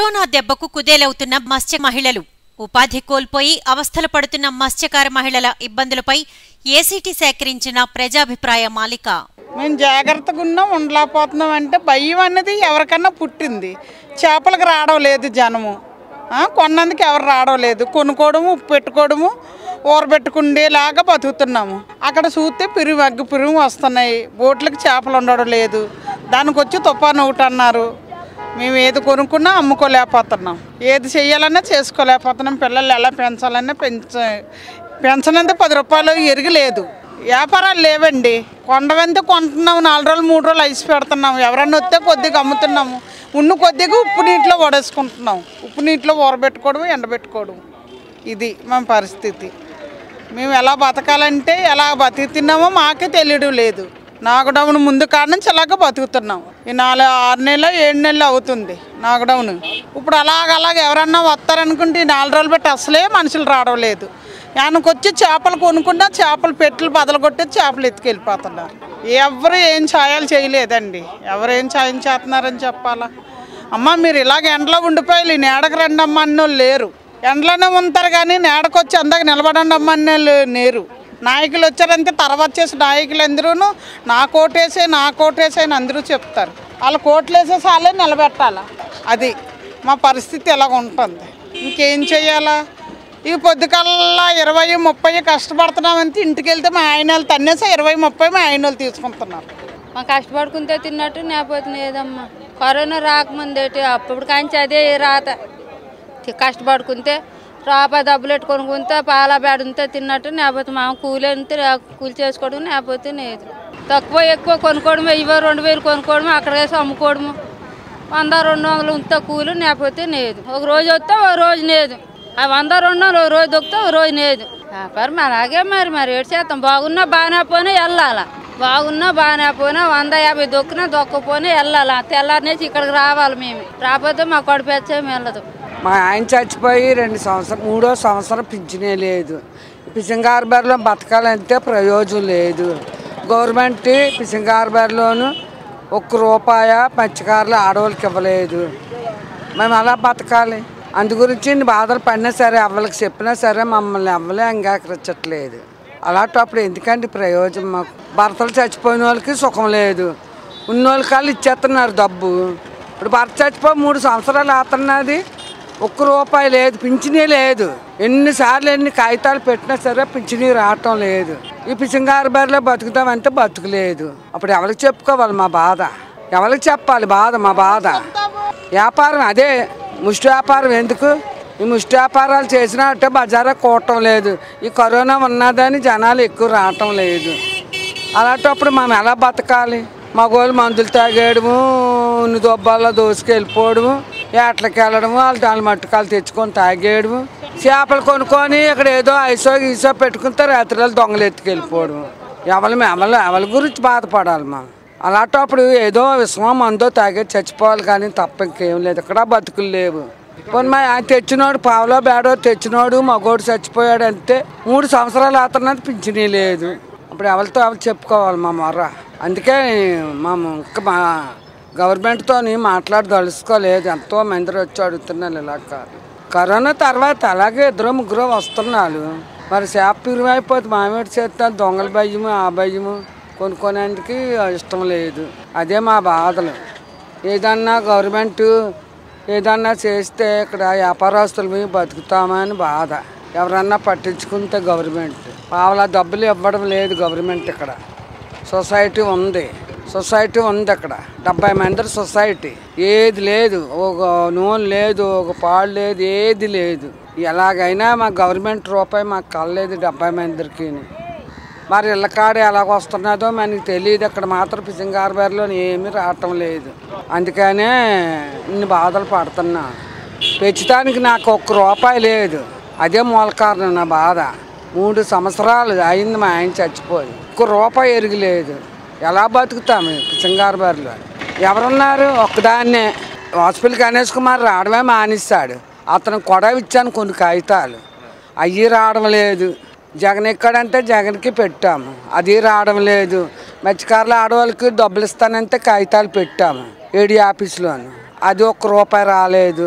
Corona దెబ్బకు కుదేలవుతున్న మత్స్య మహిళలు ఉపాధి కోల్పోయి అవస్థలు పడుతున్న మత్స్యకార మహిళల ఇబ్బందులపై ఏసీటీ సేకరించిన ప్రజాభిప్రాయ మాలిక మేము జాగ్రత్తగా ఉన్నాం ఉండలేకపోతున్నాం అంటే భయం అనేది ఎవరికన్నా పుట్టింది చేపలకు రావడం లేదు జనము ఆ, కొన్నందుకు ఎవరు రావడం లేదు కొనుక్కోవడము ఉప్పు పెట్టుకోవడము ఊరబెట్టుకుండేలాగా బతుకుతున్నాము అక్కడ చూస్తే పిరుగు అగ్గి పిరుగు వస్తున్నాయి బోట్లకు చేపలు ఉండడం లేదు దానికి వచ్చి తుఫాను ఒకటి అన్నారు మేము ఏది కొనుక్కున్నా అమ్ముకోలేకపోతున్నాం ఏది చెయ్యాలన్నా చేసుకోలేకపోతున్నాం పిల్లలు ఎలా పెంచాలన్నా పెంచ పెంచనంత పది రూపాయలు ఎరగలేదు వ్యాపారాలు లేవండి కొండవంతే కొంటున్నాము నాలుగు రోజులు మూడు రోజులు ఐసి పెడుతున్నాము ఎవరన్నా వస్తే కొద్దిగా అమ్ముతున్నాము ఉన్న కొద్దిగా ఉప్పు నీటిలో వడేసుకుంటున్నాం ఉప్పు నీటిలో ఊరబెట్టుకోవడం ఎండబెట్టుకోవడం ఇది మా పరిస్థితి మేము ఎలా బతకాలంటే ఎలా బతుకుతున్నామో మాకే తెలియడం లేదు నాగడౌన్ ముందు కాడ నుంచి అలాగ బతుకుతున్నాం ఈ నాలుగు ఆరు నెలలు ఏడు నెలలు అవుతుంది నాగడౌన్ ఇప్పుడు అలాగ అలాగ ఎవరన్నా వస్తారనుకుంటే ఈ నాలుగు రోజులు బట్టి అసలే మనుషులు రావడం లేదు ఆయనకు వచ్చి చేపలు కొనుక్కున్నా చేపలు పెట్టులు బదలు కొట్టి చేపలు ఎత్తుకెళ్ళిపోతున్నారు ఎవరు ఏం ఛాయాలు చేయలేదండి ఎవరు ఏం ఛాయం చేస్తున్నారని చెప్పాలా అమ్మ మీరు ఇలాగ ఎండలో ఉండిపోయి ఈ నేడకు రండి అమ్మ అన్నోళ్ళు లేరు ఎండలోనే ఉంటారు కానీ నేడకు వచ్చి అందాక నిలబడండి అమ్మ అన్నోళ్ళు లేరు నాయకులు వచ్చారంటే తర్వాత చేసి నాయకులు అందరూ నా కోటేసే నా కోటేసే అని అందరూ చెప్తారు వాళ్ళు కోట్లు వేసేసి వాళ్ళే నిలబెట్టాలా అది మా పరిస్థితి ఎలాగ ఉంటుంది ఇంకేం చెయ్యాలా ఈ పొద్దుకల్లా ఇరవై ముప్పై కష్టపడుతున్నామంటే ఇంటికి వెళ్తే మా ఆయన వాళ్ళు తన్నేసి ఇరవై ముప్పై మా ఆయన వాళ్ళు తీసుకుంటున్నారు మా కష్టపడుకుంటే తిన్నట్టు లేకపోతే లేదమ్మా కరోనా రాకముందేటి అప్పుడు కాంచి అదే రాత తి- కష్టపడుకుంటే రాపా డబ్బులు పెట్టుకొనుకుంటే పాల బేడంతో తిన్నట్టు లేకపోతే మా కూలి అంతే కూలి చేసుకోవడం లేకపోతే లేదు తక్కువ ఎక్కువ కొనుక్కోవడం ఇవ్వ రెండు వేలు కొనుక్కోవడం అక్కడ వేసి అమ్ముకోవడము వంద రెండు వందలు ఉంటే కూలి లేకపోతే లేదు ఒక రోజు వస్తే ఒక రోజు లేదు ఆ వంద రెండు వందలు ఒక రోజు దొక్కితే ఒక రోజు లేదు వ్యాపారం అలాగే మరి మరి ఏడు చేస్తాం బాగున్నా బాగానే పోయినా వెళ్ళాలా బాగున్నా బాగానే పోయినా వంద యాభై దొక్కినా దొక్కపోయినా వెళ్ళాలా తెల్లారినేసి ఇక్కడికి రావాలి మేము రాకపోతే మా కడుపు వెళ్ళదు మా ఆయన చచ్చిపోయి రెండు సంవత్సరం మూడో సంవత్సరం పింఛనే లేదు ఫిషింగ్ హార్బర్లో బతకాలంటే ప్రయోజనం లేదు గవర్నమెంట్ ఫిషింగ్ హార్బర్లోను ఒక్క రూపాయ మత్స్యకారులు ఆడవాళ్ళకి ఇవ్వలేదు మేము అలా బతకాలి అందు గురించి ఇన్ని బాధలు పడినా సరే అవ్వలకి చెప్పినా సరే మమ్మల్ని అవ్వలే అంగీకరించట్లేదు అలాంటప్పుడు ఎందుకండి ప్రయోజనం మాకు భర్తలు చచ్చిపోయిన వాళ్ళకి సుఖం లేదు ఉన్నోళ్ళ కాళ్ళు ఇచ్చేస్తున్నారు డబ్బు ఇప్పుడు భర్త చచ్చిపోయి మూడు సంవత్సరాలు ఆతున్నది ఒక్క రూపాయి లేదు పింఛనీ లేదు ఎన్నిసార్లు ఎన్ని కాగితాలు పెట్టినా సరే పింఛనీ రావటం లేదు ఈ పిసింగారు బారిలో బతుకుతామంటే బతుకులేదు అప్పుడు ఎవరికి చెప్పుకోవాలి మా బాధ ఎవరికి చెప్పాలి బాధ మా బాధ వ్యాపారం అదే ముష్టి వ్యాపారం ఎందుకు ఈ ముష్టి వ్యాపారాలు చేసినట్టే బజారా కూడటం లేదు ఈ కరోనా ఉన్నదని జనాలు ఎక్కువ రావటం లేదు అలాంటప్పుడు మనం ఎలా బతకాలి మగవాళ్ళు మందులు తాగేయడము ఉన్ని దొబ్బాల్లో దోసుకెళ్ళిపోవడము ఏట్లకి వెళ్ళడము వాళ్ళు దాని మట్టుకాలు తెచ్చుకొని తాగేయడము చేపలు కొనుక్కొని ఇక్కడ ఏదో ఐసో గీసో పెట్టుకుంటే రాత్రిలో దొంగలు ఎత్తుకెళ్ళిపోవడము ఎవరి ఎవరి ఎవరి గురించి బాధపడాలి మనం అలాంటప్పుడు ఏదో విషమో మందో తాగే చచ్చిపోవాలి కానీ తప్ప ఇంకేం లేదు ఇక్కడ బతుకులు లేవు పోనీ మా ఆయన తెచ్చినోడు పావలో బేడో తెచ్చినోడు మగోడు చచ్చిపోయాడు అంతే మూడు సంవత్సరాలు ఆతున్నది పింఛనీ లేదు అప్పుడు ఎవరితో ఎవరు చెప్పుకోవాలి మా మొర్ర అందుకే మేము ఇంకా మా గవర్నమెంట్తో మాట్లాడదలుచుకోలేదు ఎంతో మంది వచ్చి అడుగుతున్నారు ఇలా కాదు కరోనా తర్వాత అలాగే ఇద్దరు ముగ్గురు వస్తున్నారు మరి చేప పిరువైపోతే మామిడి చేస్తే దొంగల భయము ఆ భయము కొనుక్కోనేందుకు ఇష్టం లేదు అదే మా బాధలు ఏదన్నా గవర్నమెంట్ ఏదన్నా చేస్తే ఇక్కడ వ్యాపారస్తులు మేము బతుకుతామని బాధ ఎవరన్నా పట్టించుకుంటే గవర్నమెంట్ పావలా డబ్బులు ఇవ్వడం లేదు గవర్నమెంట్ ఇక్కడ సొసైటీ ఉంది సొసైటీ ఉంది అక్కడ డెబ్బై మంది సొసైటీ ఏది లేదు ఒక నూనె లేదు ఒక పాలు లేదు ఏది లేదు ఎలాగైనా మా గవర్నమెంట్ రూపాయి మాకు కలలేదు డెబ్బై మందికి మరి ఇళ్ళ కాడ ఎలాగ వస్తున్నదో మనకి తెలియదు అక్కడ మాత్రం ఫిషింగ్ హార్బర్లో ఏమీ రావటం లేదు అందుకనే ఇన్ని బాధలు పడుతున్నా పెంచడానికి నాకు ఒక్క రూపాయి లేదు అదే మూల కారణం నా బాధ మూడు సంవత్సరాలు అయింది మా ఆయన చచ్చిపోయి ఒక్క రూపాయి ఎరగలేదు ఎలా బతుకుతాము ఫిషింగ్ హార్బర్లో ఎవరున్నారు ఒక్కదాన్నే హాస్పిటల్ గణేష్ కుమార్ రావడమే మానేస్తాడు అతను కొడవ ఇచ్చాను కొన్ని కాగితాలు అయ్యి రావడం లేదు జగన్ ఎక్కడంటే జగన్కి పెట్టాము అది రావడం లేదు మత్స్యకారుల ఆడవాళ్ళకి డబ్బులు ఇస్తానంటే కాగితాలు పెట్టాము ఏడి ఆఫీస్లోను అది ఒక్క రూపాయి రాలేదు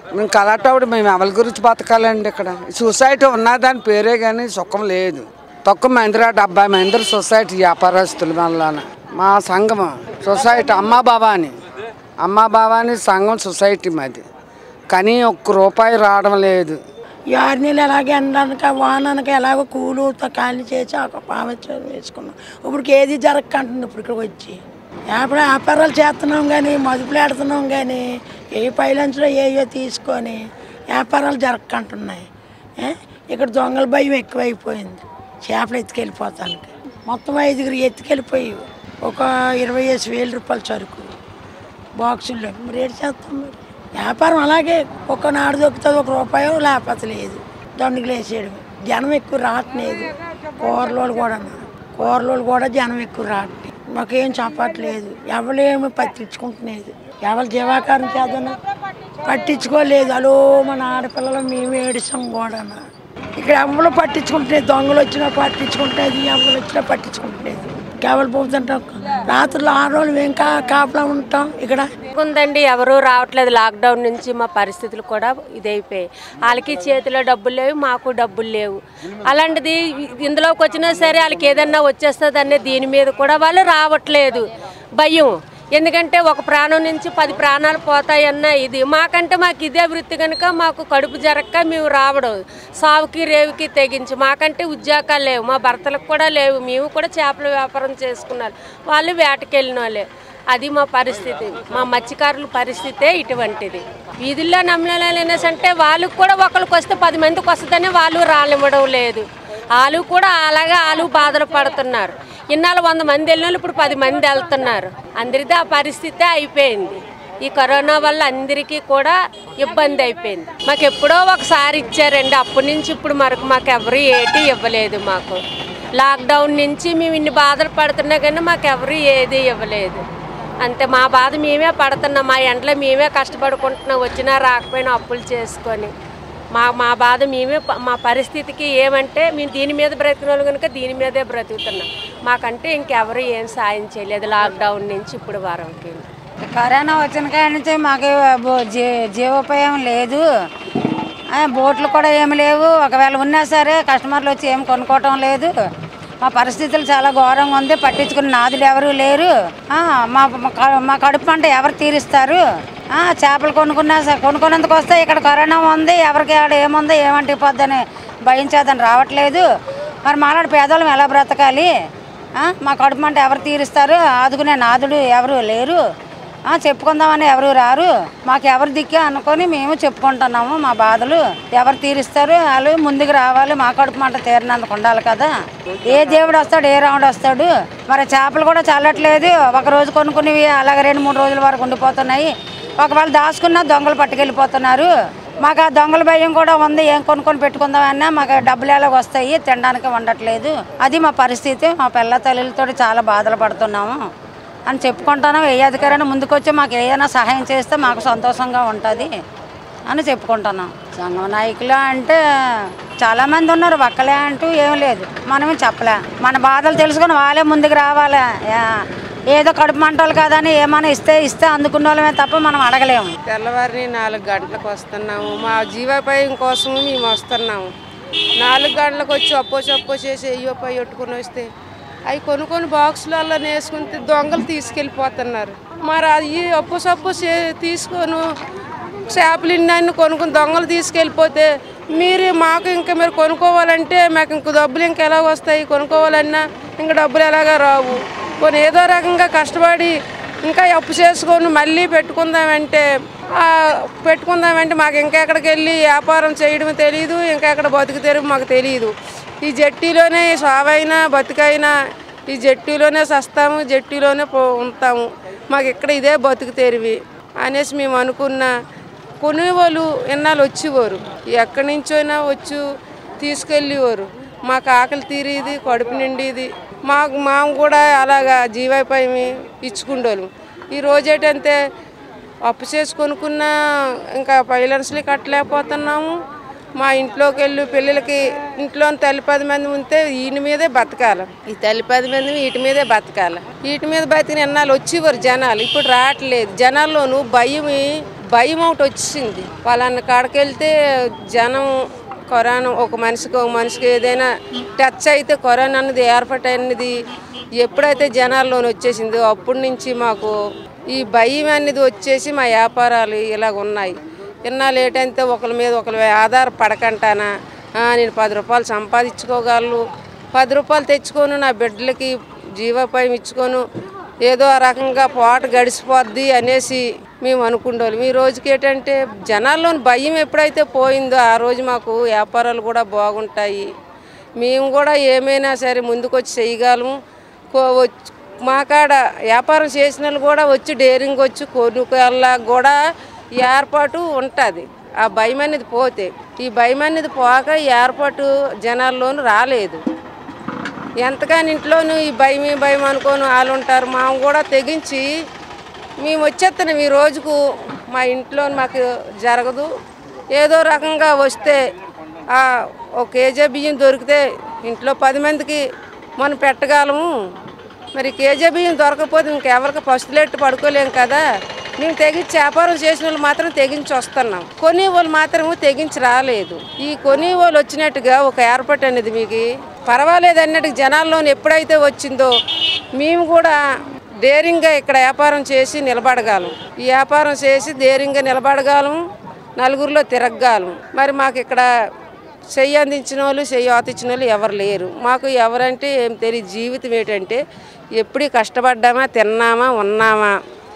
మేము కలెక్టర్ మేము ఎవరి గురించి బతకాలండి ఇక్కడ సొసైటీ ఉన్నదాని పేరే కానీ సుఖం లేదు తక్కువ మందిరా డెబ్బై మంది సొసైటీ వ్యాపారస్తుల వల్ల మా సంఘం సొసైటీ అమ్మా భవాని అమ్మా భవాని సంఘం సొసైటీ మాది కానీ ఒక్క రూపాయి రావడం లేదు ఈ ఆరు నెలలు ఎలాగే ఎండనక వాననక ఎలాగో కూలు త- ఖాళీ చేసి ఒక పావచ్చం వేసుకున్నాం ఇప్పుడు ఏది జరగకంటుంది ఇప్పుడు ఇక్కడికి వచ్చి వ్యాపార వ్యాపారాలు చేస్తున్నాం కానీ మదుపులు ఆడుతున్నాం కానీ ఏ పైలంచులో ఏయో తీసుకొని వ్యాపారాలు జరగకంటున్నాయి ఏ? ఇక్కడ దొంగల భయం ఎక్కువైపోయింది చేపలు ఎత్తుకెళ్ళిపోతానికి మొత్తం ఐదుగురు ఎత్తుకెళ్ళిపోయి ఒక ఇరవై వేసి వేల రూపాయల సరుకు బాక్సుల్లో మరి ఏడు చేస్తాం మరి వ్యాపారం అలాగే ఒక నాడు దొక్కుతుంది ఒక రూపాయో లేకపోతే లేదు దండుగులు వేసేయడం జనం ఎక్కువ రావట్లేదు కూరలోళ్ళు కూడా కూరలోళ్ళు కూడా జనం ఎక్కువ రావట్లేదు మాకేం చెప్పట్లేదు ఎవరేమి పట్టించుకుంటులేదు ఎవరి జీవాకారం చేద్దాను పట్టించుకోలేదు అలో మన ఆడపిల్లలు మేము ఏడిసాం కూడా ఇక్కడ ఎవరు పట్టించుకుంటున్నాయి దొంగలు వచ్చినా పట్టించుకుంటున్నది ఎవరు వచ్చినా పట్టించుకుంటున్నది కేవలం పోతుంటాం రాత్రులు ఆరు రోజులు మేము కా కాపలా ఉంటాం ఇక్కడ ఉందండి ఎవరు రావట్లేదు లాక్డౌన్ నుంచి మా పరిస్థితులు కూడా ఇదైపోయాయి వాళ్ళకి చేతిలో డబ్బులు లేవు మాకు డబ్బులు లేవు అలాంటిది ఇందులోకి వచ్చినా సరే వాళ్ళకి ఏదన్నా వచ్చేస్తుంది అనే దీని మీద కూడా వాళ్ళు రావట్లేదు భయం ఎందుకంటే ఒక ప్రాణం నుంచి పది ప్రాణాలు పోతాయన్న ఇది మాకంటే మాకు ఇదే వృత్తి కనుక మాకు కడుపు జరక్క మేము రావడం సావుకి రేవుకి తెగించి మాకంటే ఉద్యోగాలు లేవు మా భర్తలకు కూడా లేవు మేము కూడా చేపల వ్యాపారం చేసుకున్నారు వాళ్ళు వేటకెళ్ళిన వాళ్ళే అది మా పరిస్థితి మా మత్స్యకారుల పరిస్థితే ఇటువంటిది వీధుల్లో నమ్మలేనంటే వాళ్ళకు కూడా ఒకరికి వస్తే పది మందికి వస్తుందని వాళ్ళు రానివ్వడం లేదు వాళ్ళు కూడా అలాగే వాళ్ళు బాధలు పడుతున్నారు ఇన్నాళ్ళు వంద మంది వెళ్ళిన వాళ్ళు ఇప్పుడు పది మంది వెళ్తున్నారు అందరిది ఆ పరిస్థితే అయిపోయింది ఈ కరోనా వల్ల అందరికీ కూడా ఇబ్బంది అయిపోయింది మాకు ఎప్పుడో ఒకసారి ఇచ్చారండి అప్పటి నుంచి ఇప్పుడు మరకు మాకు ఎవరు ఏటి ఇవ్వలేదు మాకు లాక్డౌన్ నుంచి మేము ఇన్ని బాధలు పడుతున్నా కానీ మాకు ఎవరు ఏది ఇవ్వలేదు అంతే మా బాధ మేమే పడుతున్నాం మా ఎండలో మేమే కష్టపడుకుంటున్నాం వచ్చినా రాకపోయినా అప్పులు చేసుకొని మా మా బాధ మేమే ప- మా పరిస్థితికి ఏమంటే మేము దీని మీద బ్రతికిన వాళ్ళు కనుక దీని మీదే బ్రతుకుతున్నాం మాకంటే ఇంకెవరు ఏం సాయం చేయలేదు లాక్డౌన్ నుంచి ఇప్పుడు వరకు కరోనా వచ్చిన కాడి నుంచి మాకు బో- జీ- జీవోపాయం లేదు ఆ, బోట్లు కూడా ఏమి లేవు ఒకవేళ ఉన్నా సరే కస్టమర్లు వచ్చి ఏం కొనుక్కోవటం లేదు మా పరిస్థితులు చాలా ఘోరంగా ఉంది పట్టించుకున్న నాదులు ఎవరు లేరు ఆ, మా మా క- మా కడుపు పంట ఎవరు తీరుస్తారు ఆ, చేపలు కొనుక్కున్నా సరే కొనుక్కున్నందుకు వస్తే ఇక్కడ కరోనా ఉంది ఎవరికి ఆడ ఏముందో ఏమంటిపోద్దని భయం చేద్దని రావట్లేదు మరి మాలాంటి పేదవాళ్ళం ఎలా బ్రతకాలి ఆ, మా కడుపు మంట ఎవరు తీరుస్తారు ఆదుకునే నాదుడు ఎవరు లేరు ఆ, చెప్పుకుందామని ఎవరు రారు మాకు ఎవరు దిక్కే అనుకొని మేము చెప్పుకుంటున్నాము మా బాధలు ఎవరు తీరుస్తారు వాళ్ళు ముందుకు రావాలి మా కడుపు మంట తీరినందుకు ఉండాలి కదా ఏ దేవుడు వస్తాడు ఏ రాముడు వస్తాడు మరి చేపలు కూడా చల్లట్లేదు ఒక రోజు కొనుక్కునేవి అలాగే రెండు మూడు రోజుల వరకు ఉండిపోతున్నాయి ఒకవేళ దాచుకున్నా దొంగలు పట్టుకెళ్ళిపోతున్నారు మాకు ఆ దొంగల భయం కూడా ఉంది ఏం కొనుక్కొని పెట్టుకుందామన్నా మాకు డబ్బులు ఎలాగ వస్తాయి తినడానికి ఉండట్లేదు అది మా పరిస్థితి మా పిల్ల తల్లులతో చాలా బాధలు పడుతున్నాము అని చెప్పుకుంటాను ఏ అధికారైనా ముందుకొచ్చి మాకు ఏదైనా సహాయం చేస్తే మాకు సంతోషంగా ఉంటుంది అని చెప్పుకుంటున్నాం సంఘం నాయకులు అంటే చాలామంది ఉన్నారు ఒక్కలే అంటూ ఏం లేదు మనమే చెప్పలే మన బాధలు తెలుసుకొని వాళ్ళే ముందుకు రావాలి యా- ఏదో కడుపు మంటలు కాదని ఏమైనా ఇస్తే ఇస్తే అందుకున్న వాళ్ళమే తప్ప మనం అడగలేము తెల్లవారిని నాలుగు గంటలకు వస్తున్నాము మా జీవోపాయం కోసం మేము వస్తున్నాము నాలుగు గంటలకు వచ్చి అప్పో చప్పో చేసి అయ్యో పై కొట్టుకుని వస్తే అవి కొనుక్కొని బాక్సులలో వేసుకుంటే దొంగలు తీసుకెళ్ళిపోతున్నారు మరి అది అప్పు సప్పు చే తీసుకొని చేపలు ఇన్ని కొనుక్కుని దొంగలు తీసుకెళ్ళిపోతే మీరు మాకు ఇంకా మీరు కొనుక్కోవాలంటే మాకు ఇంక డబ్బులు ఇంకా ఎలా వస్తాయి కొనుక్కోవాలన్నా ఇంకా డబ్బులు ఎలాగా రావు కొన్ని ఏదో రకంగా కష్టపడి ఇంకా అప్పు చేసుకొని మళ్ళీ పెట్టుకుందామంటే ఆ, పెట్టుకుందామంటే మాకు ఇంకెక్కడికి వెళ్ళి వ్యాపారం చేయడం తెలియదు ఇంకెక్కడ బతుకు తెరుగు మాకు తెలియదు ఈ జట్టీలోనే సావైనా బతుకైనా ఈ జట్టీలోనే సస్తాము జట్టీలోనే పో ఉంటాము మాకు ఇక్కడ ఇదే బతుకు తెరివి అనేసి మేము అనుకున్న కొనేవాళ్ళు ఎన్నాళ్ళు వచ్చేవారు ఎక్కడి నుంచైనా వచ్చి తీసుకెళ్ళేవారు మాకు ఆకలి తీరేది కడుపు నిండేది మాకు మాము కూడా అలాగా జీవైపోయి ఇచ్చుకుండోళ్ళం ఈ రోజేటంతే అప్పు చేసి కొనుక్కున్న ఇంకా ఫైనాన్స్లీ కట్టలేకపోతున్నాము మా ఇంట్లోకి వెళ్ళి పిల్లలకి ఇంట్లో తల్లి పది మంది ఉంటే వీటి మీదే బతకాలి ఈ తల్లి పది మంది వీటి మీదే బతకాలి వీటి మీద బతికిన ఎన్నాళ్ళు వచ్చేవారు జనాలు ఇప్పుడు రావట్లేదు జనాల్లోనూ భయం భయం ఒకటి వచ్చింది వాళ్ళన్న కాడికి వెళ్తే జనం కరోనా ఒక మనిషికి ఒక మనిషికి ఏదైనా టచ్ అయితే కరోనా అన్నది ఏర్పడినది ఎప్పుడైతే జనాల్లోని వచ్చేసిందో అప్పటి నుంచి మాకు ఈ భయం అనేది వచ్చేసి మా వ్యాపారాలు ఇలాగ ఉన్నాయి ఇన్నాళ్ళు ఏంటంటే ఒకరి మీద ఒకరి ఆధారపడకంటానా ఆ, నేను పది రూపాయలు సంపాదించుకోగలను పది రూపాయలు తెచ్చుకొని నా బిడ్డలకి జీవోపాయం ఇచ్చుకోను ఏదో ఆ రకంగా పాట గడిచిపోద్ది అనేసి మేము అనుకుంటాం ఈ రోజుకి ఏంటంటే జనాల్లోని భయం ఎప్పుడైతే పోయిందో ఆ రోజు మాకు వ్యాపారాలు కూడా బాగుంటాయి మేము కూడా ఏమైనా సరే ముందుకొచ్చి చేయగలము కో- వచ్చి- మా కాడ వ్యాపారం చేసిన వాళ్ళు కూడా వచ్చి డేరింగ్ వచ్చి కొనుక్కోల్లా కూడా ఈ ఏర్పాటు ఉంటుంది ఆ భయం అనేది పోతే ఈ భయం అనేది పోక ఈ ఏర్పాటు జనాల్లోనూ రాలేదు ఎంతగాని ఇంట్లోనూ ఈ భయం ఈ భయం అనుకోని వాళ్ళు ఉంటారు మేము కూడా తెగించి మేము వచ్చేస్తున్నాం ఈ రోజుకు మా ఇంట్లో మాకు జరగదు ఏదో రకంగా వస్తే ఆ, ఒక కేజీ బియ్యం దొరికితే ఇంట్లో పది మందికి మనం పెట్టగలము మరి కేజీ బియ్యం దొరకకపోతే ఇంకెవరికి పస్తులెట్టు పడుకోలేం కదా మేము తెగించి వ్యాపారం చేసిన వాళ్ళు మాత్రం తెగించి వస్తున్నాం కొని వాళ్ళు మాత్రము తెగించి రాలేదు ఈ కొని వాళ్ళు వచ్చినట్టుగా ఒక ఏర్పాటు అనేది మీకు పర్వాలేదు అన్నట్టు జనాల్లోని ఎప్పుడైతే వచ్చిందో మేము కూడా డేరింగ్గా ఇక్కడ వ్యాపారం చేసి నిలబడగలం ఈ వ్యాపారం చేసి ధైర్యంగా నిలబడగలం నలుగురిలో తిరగగలం మరి మాకు ఇక్కడ చెయ్యి అందించిన వాళ్ళు చెయ్యి ఆతిచ్చిన వాళ్ళు ఎవరు లేరు మాకు ఎవరంటే ఏం తెలియదు జీవితం ఏంటంటే ఎప్పుడు కష్టపడ్డామా తిన్నామా ఉన్నామా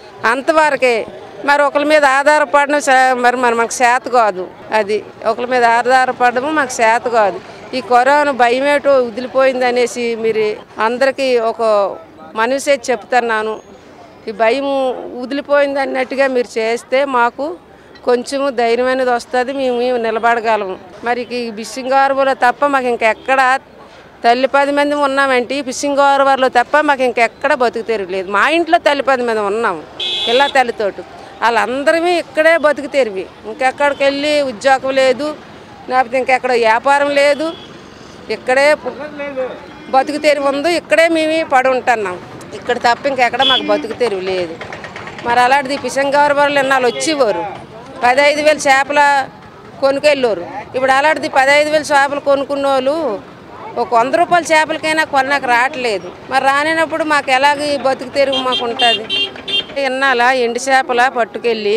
అంతవరకే మరి ఒకరి మీద ఆధారపడడం స- మరి మరి మాకు చేత కాదు అది ఒకరి మీద ఆధారపడము మాకు చేత కాదు ఈ కరోనా భయమేటో వదిలిపోయింది అనేసి మీరు అందరికీ ఒక మనసే చెప్తున్నాను ఈ భయం వదిలిపోయింది అన్నట్టుగా మీరు చేస్తే మాకు కొంచెము ధైర్యం అనేది వస్తుంది మేము మేము నిలబడగలము మరి ఈ బిస్సింగ్ హార్బర్లో తప్ప మాకు ఇంకెక్కడ తల్లి పది మంది ఉన్నామంటే ఈ ఫిషింగ్ హార్బర్లో తప్ప మాకు ఇంకెక్కడ బతుకు తెరవలేదు మా ఇంట్లో తల్లి పది మంది ఉన్నాము పిల్ల తల్లితోటి వాళ్ళందరమీ ఇక్కడే బతుకు తెరివి ఇంకెక్కడికి వెళ్ళి ఉద్యోగం లేదు లేకపోతే ఇంకెక్కడ వ్యాపారం లేదు ఇక్కడే పు- బతుకు తెరివి ఉంది ఇక్కడే మేము పడి ఉంటున్నాం ఇక్కడ తప్ప ఇంకెక్కడ మాకు బతుకు తెరివి లేదు మరి అలాంటిది ఫిషింగ్ హార్బర్లు ఇన్నాళ్ళు వచ్చేవారు పదహైదు వేలు చేపల కొనుకెళ్ళారు ఇప్పుడు అలాంటిది పదహైదు వేలు చేపలు కొనుక్కున్న వాళ్ళు ఒక వంద రూపాయల చేపలకైనా కొనకు రావట్లేదు మరి రానినప్పుడు మాకు ఎలాగ ఈ బతుకు తెరుగు మాకు ఉంటుంది ఇన్నాళ్ళ ఎండు చేపల పట్టుకెళ్ళి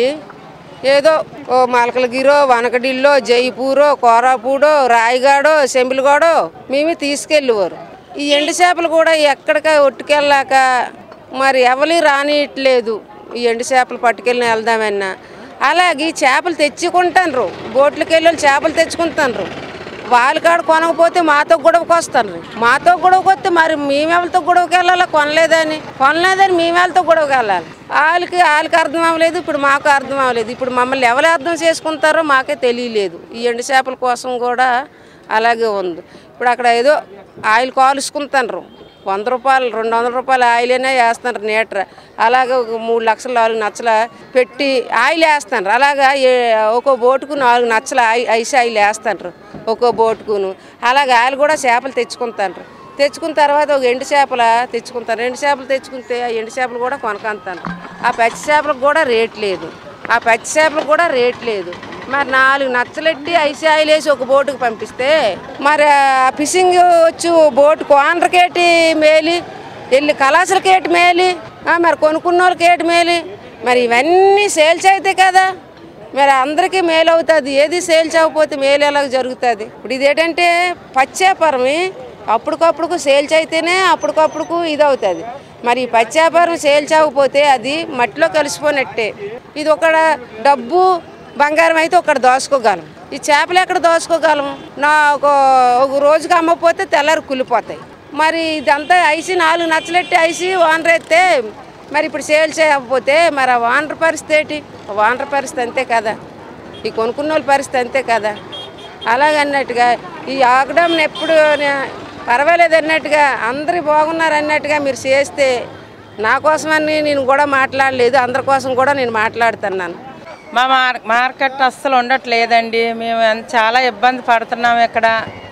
ఏదో ఓ మలకలగిరో వనకడిల్లో జైపూరో కోరాపూడో రాయిగాడో సెంబులగూడో మేమే తీసుకెళ్ళేవారు ఈ ఎండు చేపలు కూడా ఎక్కడిక ఒట్టుకెళ్ళాక మరి ఎవరి రానియట్లేదు ఈ ఎండు చేపలు పట్టుకెళ్ళి వెళ్దామన్నా అలాగే చేపలు తెచ్చుకుంటాను బోట్లకి వెళ్ళి వాళ్ళు చేపలు తెచ్చుకుంటాను వాళ్ళ కాడ కొనకపోతే మాతో గొడవకి వస్తాను మాతో గొడవకి వస్తే మరి మేమెవరితో గొడవకి వెళ్ళాలా కొనలేదని కొనలేదని మేమెవరితో గొడవకి వెళ్ళాలి వాళ్ళకి వాళ్ళకి అర్థం అవ్వలేదు ఇప్పుడు మాకు అర్థం అవ్వలేదు ఇప్పుడు మమ్మల్ని ఎవరు అర్థం చేసుకుంటారో మాకే తెలియలేదు ఈ ఎండు చేపల కోసం కూడా అలాగే ఉంది ఇప్పుడు అక్కడ ఏదో ఆయిల్ కాలుసుకుంటారు వంద రూపాయలు రెండు వందల రూపాయల ఆయిల్ అయినా వేస్తున్నారు నీటర్ అలాగే ఒక మూడు లక్షలు నాలుగు నచ్చల పెట్టి ఆయిల్ వేస్తున్నారు అలాగా ఏ- ఒక్కో బోటుకు నాలుగు నచ్చల ఆయి- ఐస్ ఆయిల్ వేస్తున్నారు ఒక్కో బోటుకును అలాగే ఆయిల్ కూడా చేపలు తెచ్చుకుంటారు తెచ్చుకున్న తర్వాత ఒక ఎండు చేపల తెచ్చుకుంటారు ఎండు చేపలు తెచ్చుకుంటే ఆ ఎండు చేపలు కూడా కొనకంతాను ఆ పచ్చి చేపలకు కూడా రేట్ లేదు ఆ పచ్చి చేపలకు కూడా రేట్ లేదు మరి నాలుగు నచ్చలెట్టి ఐసి ఆయిల్ వేసి ఒక బోటుకు పంపిస్తే మరి ఆ ఫిషింగ్ వచ్చి బోటు కోనరకేటి మేలి వెళ్ళి కళాశాలకేటి మేలి ఆ, మరి కొనుక్కున్న వాళ్ళకి ఏటి మేలి మరి ఇవన్నీ సేల్స్ అవుతాయి కదా మరి అందరికీ మేలు అవుతుంది ఏది సేల్ చేయకపోతే మేలు ఎలాగ జరుగుతుంది ఇప్పుడు ఇదేంటంటే పచ్చేపరమి అప్పటికప్పుడు సేల్ అయితేనే అప్పటికప్పుడు ఇది అవుతుంది మరి ఈ పచ్చేపరం సేల్ చేయకపోతే అది మట్టిలో కలిసిపోయినట్టే ఇది ఒక డబ్బు బంగారం అయితే ఒకటి దోసుకోగలం ఈ చేపలు ఎక్కడ దోసుకోగలం నా ఒక ఒక రోజుకి అమ్మకపోతే తెల్లారి కులిపోతాయి మరి ఇదంతా ఐసి నాలుగు నచ్చలెట్టి ఐసి ఓనర్ అయితే మరి ఇప్పుడు సేల్ చేయకపోతే మరి ఆ ఓనర్ పరిస్థితి ఏంటి ఆ ఓనర్ పరిస్థితి అంతే కదా ఈ కొనుక్కున్న వాళ్ళ పరిస్థితి అంతే కదా అలాగన్నట్టుగా ఈ లాక్డౌన్ ఎప్పుడు నే- పర్వాలేదు అన్నట్టుగా అందరూ బాగున్నారు అన్నట్టుగా మీరు చేస్తే నా కోసమని నేను కూడా మాట్లాడలేదు అందరి కోసం కూడా నేను మాట్లాడుతున్నాను మా మార్ మార్కెట్ అస్సలు ఉండట్లేదండి మేము ఎంత- చాలా ఇబ్బంది పడుతున్నాం ఇక్కడ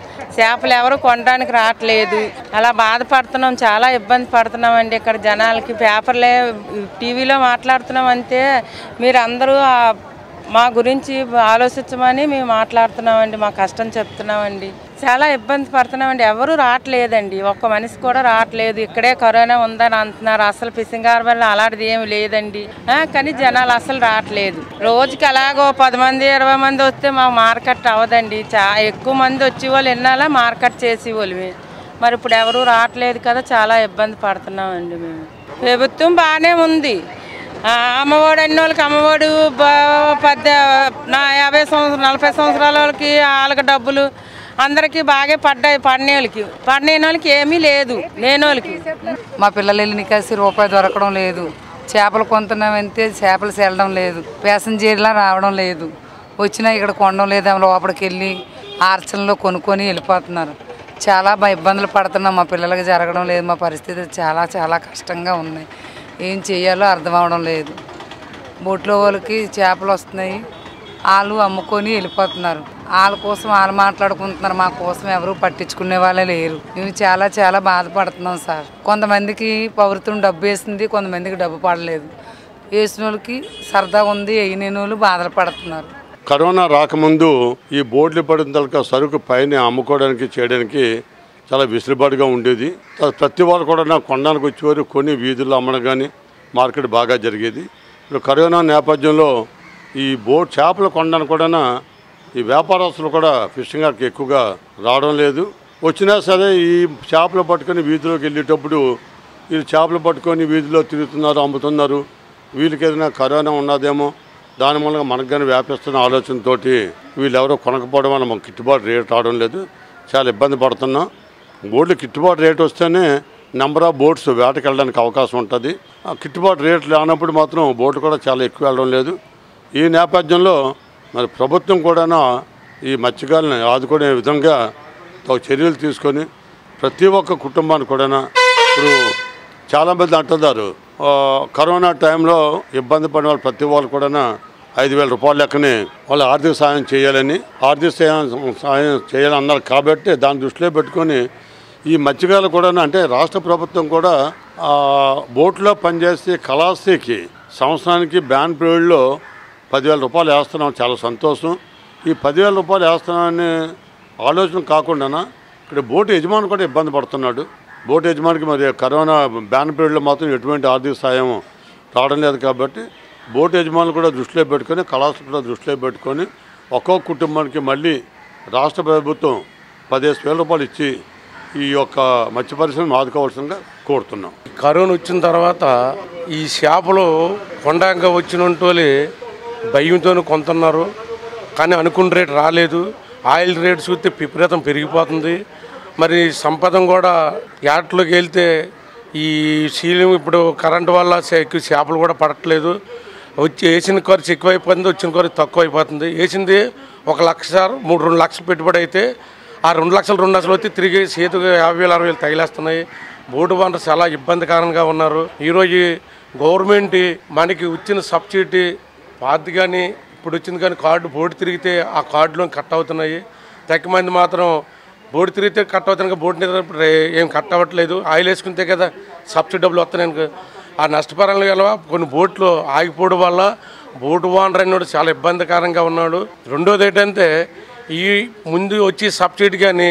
చేపలు ఎవరు కొనడానికి రావట్లేదు అలా బాధపడుతున్నాం చాలా ఇబ్బంది పడుతున్నాం అండి ఇక్కడ జనాలకి పేపర్లే టీవీలో మాట్లాడుతున్నాం అంతే మీరు అందరూ ఆ మా గురించి ఆలోచించమని మేము మాట్లాడుతున్నామండి మా కష్టం చెప్తున్నామండి చాలా ఇబ్బంది పడుతున్నామండి ఎవరు రావట్లేదండి ఒక్క మనిషి కూడా రావట్లేదు ఇక్కడే కరోనా ఉందని అంటున్నారు అసలు ఫిషింగ్ వల్ల అలాంటిది ఏమి లేదండి ఆ, కానీ జనాలు అసలు రావట్లేదు రోజుకి అలాగో పది మంది ఇరవై మంది వస్తే మా మార్కెట్ అవ్వదండి చా ఎక్కువ మంది వచ్చే వాళ్ళు ఎన్నాలా మార్కెట్ చేసి వాళ్ళవి మరి ఇప్పుడు ఎవరు రావట్లేదు కదా చాలా ఇబ్బంది పడుతున్నామండి మేము ప్రభుత్వం బాగానే ఉంది ఆ, అమ్మఒడి అన్ని వాళ్ళకి అమ్మఒడి బా- పెద్ద నా యాభై సంవత్సరం నలభై సంవత్సరాల వాళ్ళకి వాళ్ళకి డబ్బులు అందరికీ బాగా పడ్డాయి పడిన వాళ్ళకి పడిన వాళ్ళకి ఏమీ లేదు లేని వాళ్ళకి మా పిల్లలు వెళ్ళిన కాసి రూపాయి దొరకడం లేదు చేపలు కొంటున్నామంటే చేపలు చెల్లడం లేదు ప్యాసింజర్లా రావడం లేదు వచ్చినా ఇక్కడ కొనడం లేదు లోపలికి వెళ్ళి ఆర్చనలో కొనుక్కొని వెళ్ళిపోతున్నారు చాలా బ- ఇబ్బందులు పడుతున్నాం మా పిల్లలకి జరగడం లేదు మా పరిస్థితి చాలా చాలా కష్టంగా ఉన్నాయి ఏం చేయాలో అర్థం అవడం లేదు బోట్లో వాళ్ళకి చేపలు వస్తున్నాయి వాళ్ళు అమ్ముకొని వెళ్ళిపోతున్నారు వాళ్ళ కోసం వాళ్ళు మాట్లాడుకుంటున్నారు మా కోసం ఎవరు పట్టించుకునే వాళ్ళే లేరు మేము చాలా చాలా బాధపడుతున్నాం సార్ కొంతమందికి పౌరత్వం డబ్బు వేసింది కొంతమందికి డబ్బు పడలేదు వేసిన వాళ్ళకి సరదా ఉంది వేయని వాళ్ళు బాధలు పడుతున్నారు కరోనా రాకముందు ఈ బోర్డులు పడిన తలక సరుకు పైన అమ్ముకోవడానికి చేయడానికి చాలా విసులుబాటుగా ఉండేది త- ప్రతి వాళ్ళు కూడా నా కొనడానికి వచ్చేవారు కొన్ని వీధుల్లో అమ్మడం కానీ మార్కెట్ బాగా జరిగేది ఇప్పుడు కరోనా నేపథ్యంలో ఈ బోట్ చేపలు కొనడానికి కూడా ఈ వ్యాపారస్తులు కూడా ఫిషింగ్ యార్డ్కి ఎక్కువగా రావడం లేదు వచ్చినా సరే ఈ చేపలు పట్టుకొని వీధిలోకి వెళ్ళేటప్పుడు వీళ్ళు చేపలు పట్టుకొని వీధిలో తిరుగుతున్నారు అమ్ముతున్నారు వీళ్ళకి ఏదైనా కరోనా ఉన్నదేమో దాని మూలంగా మనకు కానీ వ్యాపిస్తున్న ఆలోచనతోటి వీళ్ళు ఎవరో కొనకపోవడం వల్ల మాకు గిట్టుబాటు రేట్ రావడం లేదు చాలా ఇబ్బంది పడుతున్నాం బోట్లు గిట్టుబాటు రేట్ వస్తేనే నెంబర్ ఆఫ్ బోట్స్ వేటకి వెళ్ళడానికి అవకాశం ఉంటుంది ఆ గిట్టుబాటు రేట్ లేనప్పుడు మాత్రం బోట్లు కూడా చాలా ఎక్కువ వెళ్ళడం లేదు ఈ నేపథ్యంలో మరి ప్రభుత్వం కూడా ఈ మత్స్యకారులను ఆదుకునే విధంగా తగు చర్యలు తీసుకొని ప్రతి ఒక్క కుటుంబానికి కూడా ఇప్పుడు చాలామంది అంటున్నారు ఆ, కరోనా టైంలో ఇబ్బంది పడిన వాళ్ళు ప్రతి వాళ్ళు కూడా ఐదు వేల రూపాయల లెక్కనే వాళ్ళు ఆర్థిక సాయం చేయాలని ఆర్థిక సాయం సాయం చేయాలని అన్నారు కాబట్టి దాన్ని దృష్టిలో పెట్టుకొని ఈ మత్స్యకారులు కూడా అంటే రాష్ట్ర ప్రభుత్వం కూడా ఆ, బోట్లో పనిచేసే కళాశ్రీకి సంవత్సరానికి బ్యాన్ పీరియడ్లో పదివేల రూపాయలు వేస్తున్నాం చాలా సంతోషం ఈ పదివేల రూపాయలు వేస్తున్నామని ఆలోచన కాకుండా ఇక్కడ బోటు యజమాని కూడా ఇబ్బంది పడుతున్నాడు బోటు యజమానికి మరి కరోనా బ్యాన్ పీరియడ్లో మాత్రం ఎటువంటి ఆర్థిక సాయం రావడం లేదు కాబట్టి బోటు యజమానులు కూడా దృష్టిలో పెట్టుకొని కళాశాల కూడా దృష్టిలో పెట్టుకొని ఒక్కొక్క కుటుంబానికి మళ్ళీ రాష్ట్ర ప్రభుత్వం పదిహేను వేల రూపాయలు ఇచ్చి ఈ యొక్క మత్స్య పరిశ్రమ ఆదుకోవాల్సిందిగా కోరుతున్నాం కరోనా వచ్చిన తర్వాత ఈ చేపలు కొండంగా వచ్చినోళ్ళు భయంతో కొంటున్నారు కానీ అనుకున్న రేటు రాలేదు ఆయిల్ రేట్ చూస్తే విపరీతం పెరిగిపోతుంది మరి సంపద కూడా యాట్లోకి వెళ్తే ఈ సీలింగ్ ఇప్పుడు కరెంటు వల్ల చే- ఎక్కువ చేపలు కూడా పడట్లేదు వచ్చి వేసిన ఖర్చు ఎక్కువైపోతుంది వచ్చిన ఖర్చు తక్కువ అయిపోతుంది వేసింది ఒక లక్ష మూడు రెండు లక్షలు పెట్టుబడి అయితే ఆ రెండు లక్షలు రెండు లక్షలు వచ్చి తిరిగి చేతికి యాభై వేలు అరవై వేలు తగిలేస్తున్నాయి బోర్డు వనరు చాలా ఇబ్బందికరంగా ఉన్నారు ఈరోజు గవర్నమెంట్ మనకి వచ్చిన సబ్సిడీ పాత కానీ ఇప్పుడు వచ్చింది కానీ కార్డు బోర్డు తిరిగితే ఆ కార్డులో కట్ అవుతున్నాయి తక్కువ మంది మాత్రం బోర్డు తిరిగితే కట్ అవుతున్నాయి బోర్డు తిరిగినప్పుడు రే- ఏం కట్ అవ్వట్లేదు ఆయిల్ వేసుకుంటే కదా సబ్సిడీ డబ్బులు వస్తున్నాయి ఆ నష్టపరంగా వల్ల కొన్ని బోట్లు ఆగిపోవడం వల్ల బోటు ఓనర్ అన్నాడు చాలా ఇబ్బందికరంగా ఉన్నాడు రెండోది ఏంటంటే ఈ ముందు వచ్చి సబ్సిడీ కానీ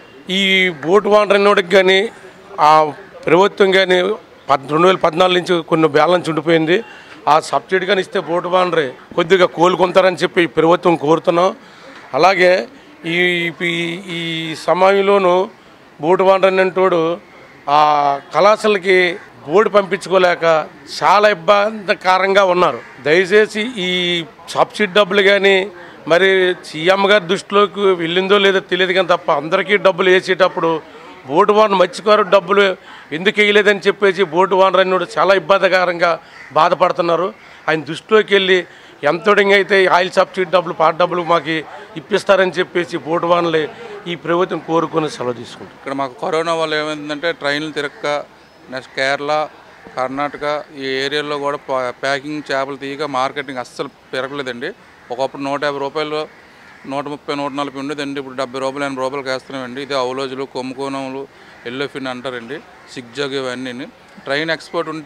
ఈ బోటు ఓనర్ అన్నోడికి కానీ ఆ ప్రభుత్వం కానీ పద్ రెండు వేల పద్నాలుగు నుంచి కొన్ని బ్యాలెన్స్ ఉండిపోయింది ఆ సబ్సిడీ కానీ ఇస్తే బోటు ఓనర్ కొద్దిగా కోలుకుంటారని చెప్పి ప్రభుత్వం కోరుతున్నాం అలాగే ఈ ఈ- ఈ సమయంలోనూ బోటు ఓనర్ అన్నటోడు ఆ కళాశాలకి బోర్డు పంపించుకోలేక చాలా ఇబ్బందికరంగా ఉన్నారు దయచేసి ఈ సబ్సిడీ డబ్బులు కానీ మరి సీఎం గారి దృష్టిలోకి వెళ్ళిందో లేదో తెలియదు కానీ తప్ప అందరికీ డబ్బులు వేసేటప్పుడు బోటు వాన్ మత్స్యకారు డబ్బులు ఎందుకు వేయలేదని చెప్పేసి బోటు వానర్ అన్నోడు చాలా ఇబ్బందికరంగా బాధపడుతున్నారు ఆయన దృష్టిలోకి వెళ్ళి ఎంతోడింగ్ అయితే ఆయిల్ సబ్సిడీ డబ్బులు పాట డబ్బులు మాకు ఇప్పిస్తారని చెప్పేసి బోటు వాన్లే ఈ ప్రభుత్వం కోరుకుని సెలవు తీసుకుంటారు ఇక్కడ మాకు కరోనా వల్ల ఏమైందంటే ట్రైన్లు తిరక్క నెక్స్ట్ కేరళ కర్ణాటక ఈ ఏరియాలో కూడా పా- ప్యాకింగ్ చేపలు తీయక మార్కెటింగ్ అస్సలు పెరగలేదండి ఒకప్పుడు నూట యాభై రూపాయలు నూట ముప్పై నూట నలభై ఉండేదండి ఇప్పుడు డెబ్బై రూపాయలు ఎనభై రూపాయలకి వేస్తున్నామండి ఇది అవులోజులు కొమ్ముకోనములు ఎల్లో ఫిన్ అంటారండి సిగ్జగ్ ఇవన్నీ ట్రైన్ ఎక్స్పోర్ట్ ఉంటే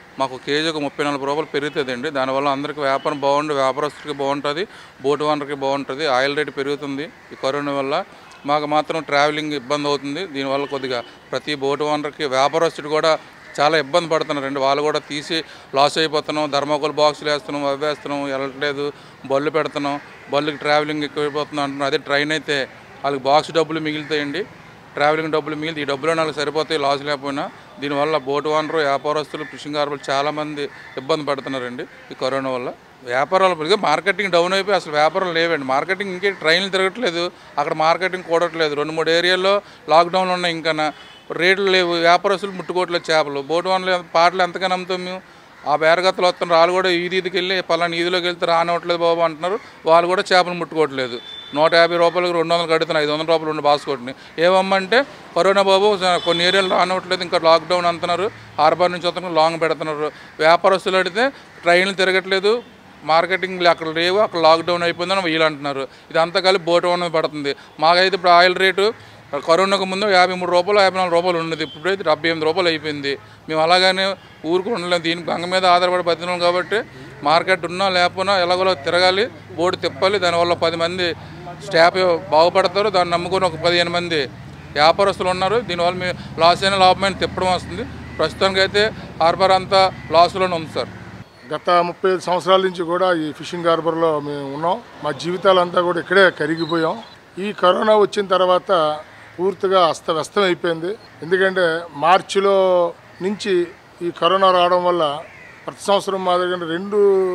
మాకు కేజీ ఒక ముప్పై నలభై రూపాయలు పెరుగుతుందండి దానివల్ల అందరికీ వ్యాపారం బాగుండి వ్యాపారస్తుడికి బాగుంటుంది బోటు ఓనర్కి బాగుంటుంది ఆయిల్ రేటు పెరుగుతుంది ఈ కరోనా వల్ల మాకు మాత్రం ట్రావెలింగ్ ఇబ్బంది అవుతుంది దీనివల్ల కొద్దిగా ప్రతి బోటు ఓనర్కి వ్యాపారస్తుడు కూడా చాలా ఇబ్బంది పడుతున్నారండి వాళ్ళు కూడా తీసి లాస్ అయిపోతున్నాం ధర్మకోల్ బాక్సులు వేస్తున్నాం అవి వేస్తున్నాం వెళ్ళట్లేదు బళ్ళు పెడుతున్నాం బళ్ళుకి ట్రావెలింగ్ ఎక్కువైపోతున్నాం అంటున్నాం అదే ట్రైన్ అయితే వాళ్ళకి బాక్స్ డబ్బులు మిగులుతాయండి ట్రావెలింగ్ డబ్బులు మిగిలితే ఈ డబ్బులు నాకు సరిపోతాయి లాస్ లేకపోయినా దీనివల్ల బోటు ఓనరు వ్యాపారస్తులు ఫిషింగ్ హార్బర్లు చాలామంది ఇబ్బంది పడుతున్నారండి ఈ కరోనా వల్ల వ్యాపారాలు పెరిగి మార్కెటింగ్ డౌన్ అయిపోయి అసలు వ్యాపారం లేవండి మార్కెటింగ్ ఇంకే ట్రైన్లు తిరగట్లేదు అక్కడ మార్కెటింగ్ కూడట్లేదు రెండు మూడు ఏరియాల్లో లాక్డౌన్లు ఉన్నాయి ఇంకా రేట్లు లేవు వ్యాపారస్తులు ముట్టుకోవట్లేదు చేపలు బోటు ఓనర్లు పాటలు ఎంతగానో అమ్ముతాం మేము ఆ బేరగత్తలు వస్తున్నారు వాళ్ళు కూడా ఈది ఈదికి వెళ్ళి పలానా ఈదిలోకి వెళ్తే రానివ్వట్లేదు బాబు అంటున్నారు వాళ్ళు కూడా చేపలు ముట్టుకోవట్లేదు నూట యాభై రూపాయలకు రెండు వందలు కడుతున్నాయి ఐదు వందల రూపాయలు రెండు బాస్కోట్ని ఏమమ్మంటే కరోనా బాబు కొన్ని ఏరియాలు రానివ్వట్లేదు ఇంకా లాక్డౌన్ అంటున్నారు హార్బర్ నుంచి వస్తున్నారు లాంగ్ పెడుతున్నారు వ్యాపారస్తులు అడిగితే ట్రైన్లు తిరగట్లేదు మార్కెటింగ్ అక్కడ లేవు అక్కడ లాక్డౌన్ అయిపోయిందని వీళ్ళు అంటున్నారు ఇదంతా కలిపి బోటు ఓనర్ పడుతుంది మాకైతే ఇప్పుడు ఆయిల్ రేటు కరోనాకు ముందు యాభై మూడు రూపాయలు యాభై నాలుగు రూపాయలు ఉన్నది ఇప్పుడైతే డెబ్బై ఎనిమిది రూపాయలు అయిపోయింది మేము అలాగనే ఊరుకు ఉండలేము దీని గంగ మీద ఆధారపడి బతికినాం కాబట్టి మార్కెట్ ఉన్నా లేకపోయినా ఎలాగోలా తిరగాలి బోర్డు తిప్పాలి దానివల్ల పది మంది స్టాఫ్ బాగుపడతారు దాన్ని నమ్ముకొని ఒక పదిహేను మంది వ్యాపారస్తులు ఉన్నారు దీనివల్ల మేము లాస్ అయిన లాభమైన తిప్పడం వస్తుంది ప్రస్తుతానికి అయితే హార్బర్ అంతా లాస్లోనే ఉంది సార్ గత ముప్పై ఐదు సంవత్సరాల నుంచి కూడా ఈ ఫిషింగ్ హార్బర్లో మేము ఉన్నాం మా జీవితాలంతా కూడా ఇక్కడే కరిగిపోయాం ఈ కరోనా వచ్చిన తర్వాత పూర్తిగా అస్తవ్యస్తం అయిపోయింది ఎందుకంటే మార్చిలో నుంచి ఈ కరోనా రావడం వల్ల ప్రతి సంవత్సరం మాదిరిగా రెండు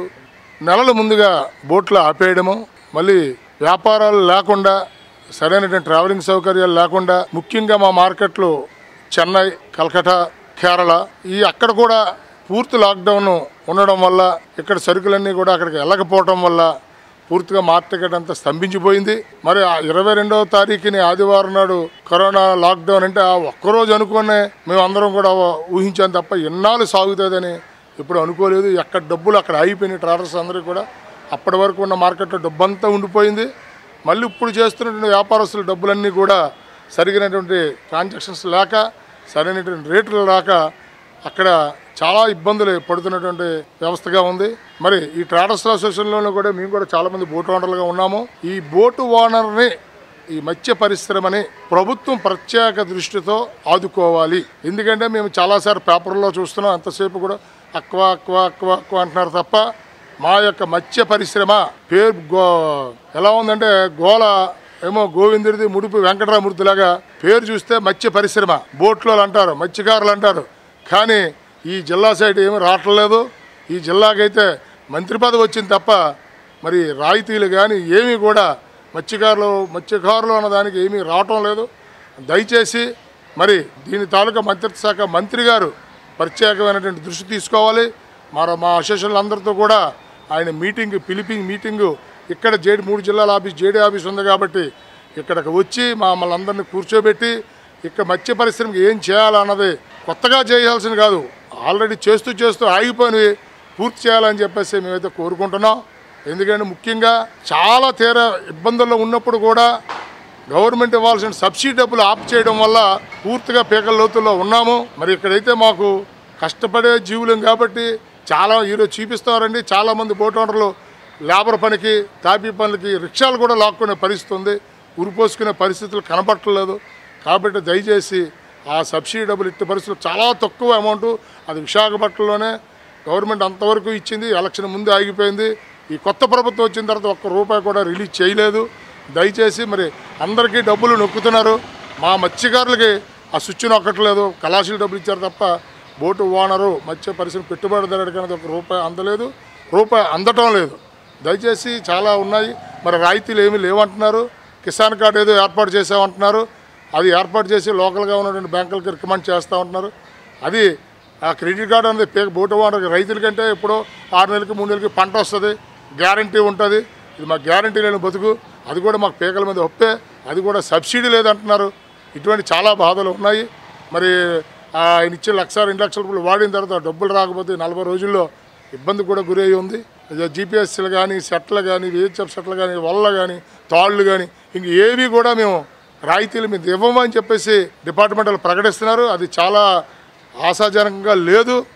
నెలల ముందుగా బోట్లు ఆపేయడము మళ్ళీ వ్యాపారాలు లేకుండా సరైనటువంటి ట్రావెలింగ్ సౌకర్యాలు లేకుండా ముఖ్యంగా మా మార్కెట్లు చెన్నై కలకటా కేరళ ఈ అక్కడ కూడా పూర్తి లాక్డౌన్ ఉండడం వల్ల ఇక్కడ సరుకులన్నీ కూడా అక్కడికి వెళ్ళకపోవడం వల్ల పూర్తిగా మార్కెట్ అంతా స్తంభించిపోయింది మరి ఆ ఇరవై రెండవ తారీఖుని ఆదివారం నాడు కరోనా లాక్డౌన్ అంటే ఆ ఒక్కరోజు అనుకునే మేము అందరం కూడా ఊహించాం తప్ప ఎన్నాళ్ళు సాగుతుందని ఇప్పుడు అనుకోలేదు ఎక్కడ డబ్బులు అక్కడ అయిపోయినాయి ట్రాడర్స్ అందరికీ కూడా అప్పటి వరకు ఉన్న మార్కెట్లో డబ్బంతా ఉండిపోయింది మళ్ళీ ఇప్పుడు చేస్తున్నటువంటి వ్యాపారస్తుల డబ్బులన్నీ కూడా సరిగినటువంటి ట్రాన్సాక్షన్స్ లేక సరైనటువంటి రేట్లు రాక అక్కడ చాలా ఇబ్బందులు పడుతున్నటువంటి వ్యవస్థగా ఉంది మరి ఈ ట్రాడర్స్ అసోసియేషన్లోనూ కూడా మేము కూడా చాలామంది బోటు ఓనర్లుగా ఉన్నాము ఈ బోటు ఓనర్ని ఈ మత్స్య పరిశ్రమని ప్రభుత్వం ప్రత్యేక దృష్టితో ఆదుకోవాలి ఎందుకంటే మేము చాలాసార్లు పేపర్లో చూస్తున్నాం ఎంతసేపు కూడా అక్వా అక్వా అక్వా అక్వా అంటున్నారు తప్ప మా యొక్క మత్స్య పరిశ్రమ పేరు గో ఎలా ఉందంటే గోల ఏమో గోవిందుడిది ముడుపు వెంకటరామూర్తిలాగా పేరు చూస్తే మత్స్య పరిశ్రమ బోట్లో అంటారు మత్స్యకారులు అంటారు కానీ ఈ జిల్లా సైడ్ ఏమీ రావట్లేదు ఈ జిల్లాకైతే మంత్రి పదవి వచ్చింది తప్ప మరి రాయితీలు కానీ ఏమీ కూడా మత్స్యకారులు మత్స్యకారులు అన్న దానికి ఏమీ రావటం లేదు దయచేసి మరి దీని తాలూకా మంత్రిత్వ శాఖ మంత్రి గారు ప్రత్యేకమైనటువంటి దృష్టి తీసుకోవాలి మరి మా అసోసియేషన్లు అందరితో కూడా ఆయన మీటింగ్ పిలిపి మీటింగు ఇక్కడ జేడి మూడు జిల్లాల ఆఫీస్ జేడీ ఆఫీస్ ఉంది కాబట్టి ఇక్కడికి వచ్చి మమ్మల్ని అందరినీ కూర్చోబెట్టి ఇక్కడ మత్స్య పరిశ్రమకి ఏం చేయాలన్నది కొత్తగా చేయాల్సింది కాదు ఆల్రెడీ చేస్తూ చేస్తూ ఆగిపోయినవి పూర్తి చేయాలని చెప్పేసి మేమైతే కోరుకుంటున్నాం ఎందుకంటే ముఖ్యంగా చాలా తీర ఇబ్బందుల్లో ఉన్నప్పుడు కూడా గవర్నమెంట్ ఇవ్వాల్సిన సబ్సిడీ డబ్బులు ఆఫ్ చేయడం వల్ల పూర్తిగా పీకల లోతుల్లో ఉన్నాము మరి ఇక్కడైతే మాకు కష్టపడే జీవులం కాబట్టి చాలా ఈరోజు చూపిస్తారండి చాలామంది బోట్ ఓనర్లు లేబర్ పనికి తాపీ పనులకి రిక్షాలు కూడా లాక్కునే పరిస్థితి ఉంది ఉరిపోసుకునే పరిస్థితులు కనపట్టలేదు కాబట్టి దయచేసి ఆ సబ్సిడీ డబ్బులు ఇట్టే పరిస్థితులు చాలా తక్కువ అమౌంట్ అది విశాఖపట్నంలోనే గవర్నమెంట్ అంతవరకు ఇచ్చింది ఎలక్షన్ ముందే ఆగిపోయింది ఈ కొత్త ప్రభుత్వం వచ్చిన తర్వాత ఒక్క రూపాయి కూడా రిలీజ్ చేయలేదు దయచేసి మరి అందరికీ డబ్బులు నొక్కుతున్నారు మా మత్స్యకారులకి ఆ స్విచ్ నొక్కట్లేదు కళాశీల డబ్బులు ఇచ్చారు తప్ప బోటు ఓనరు మత్స్య పరిశ్రమ పెట్టుబడిదారుడికి అనేది ఒక రూపాయి అందలేదు రూపాయి అందటం లేదు దయచేసి చాలా ఉన్నాయి మరి రాయితీలు ఏమీ లేవంటున్నారు కిసాన్ కార్డు ఏదో ఏర్పాటు చేసామంటున్నారు అది ఏర్పాటు చేసి లోకల్గా ఉన్నటువంటి బ్యాంకులకి రికమెండ్ చేస్తూ ఉంటున్నారు అది ఆ క్రెడిట్ కార్డు అనేది పేక బోటు ఓనర్ రైతుల కంటే ఎప్పుడో ఆరు నెలలకి మూడు నెలలకి పంట వస్తుంది గ్యారంటీ ఉంటుంది ఇది మాకు గ్యారంటీ లేని బతుకు అది కూడా మాకు పేకల మీద ఒప్పే అది కూడా సబ్సిడీ లేదంటున్నారు ఇటువంటి చాలా బాధలు ఉన్నాయి మరి ఆయన ఇచ్చే లక్ష రెండు లక్షల రూపాయలు వాడిన తర్వాత డబ్బులు రాకపోతే నలభై రోజుల్లో ఇబ్బంది కూడా గురి అయి ఉంది జీపీఎస్సీలు కానీ సెట్లు కానీ విహెచ్ఎఫ్ సెట్లు కానీ వల్ల కానీ తాళ్ళు కానీ ఇంక ఏవి కూడా మేము రాయితీలు మీద ఇవ్వమని చెప్పేసి డిపార్ట్మెంట్ వాళ్ళు ప్రకటిస్తున్నారు అది చాలా ఆశాజనకంగా లేదు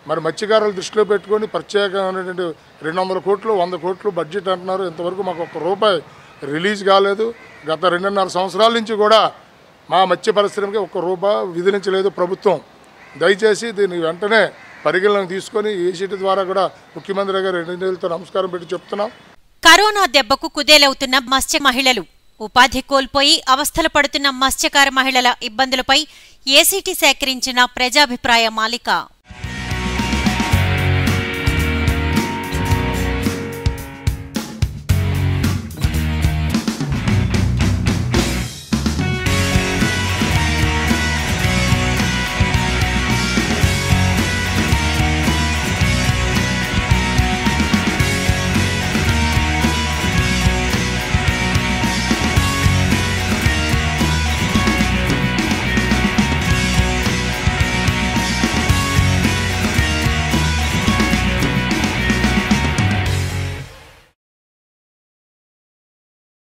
మరి మత్స్యకారుల దృష్టిలో పెట్టుకొని ప్రత్యేకమైనటువంటి రెండు వందల కోట్లు వంద కోట్లు బడ్జెట్ అంటున్నారు ఇంతవరకు మాకు ఒక్క రూపాయి రిలీజ్ కాలేదు గత రెండున్నర సంవత్సరాల నుంచి కూడా మా మత్స్య పరిశ్రమకి ఒక్క రూపాయి విధించలేదు ప్రభుత్వం దయచేసి దీన్ని వెంటనే పరిగణలోకి తీసుకొని ఏసీటీ ద్వారా కూడా ముఖ్యమంత్రి గారు రెండు నెలలతో నమస్కారం పెట్టి చెప్తున్నాం కరోనా దెబ్బకు కుదేలవుతున్న మత్స్య మహిళలు ఉపాధి కోల్పోయి అవస్థలు పడుతున్న మత్స్యకార మహిళల ఇబ్బందులపై ఏసీటీ సేకరించిన ప్రజాభిప్రాయ మాలిక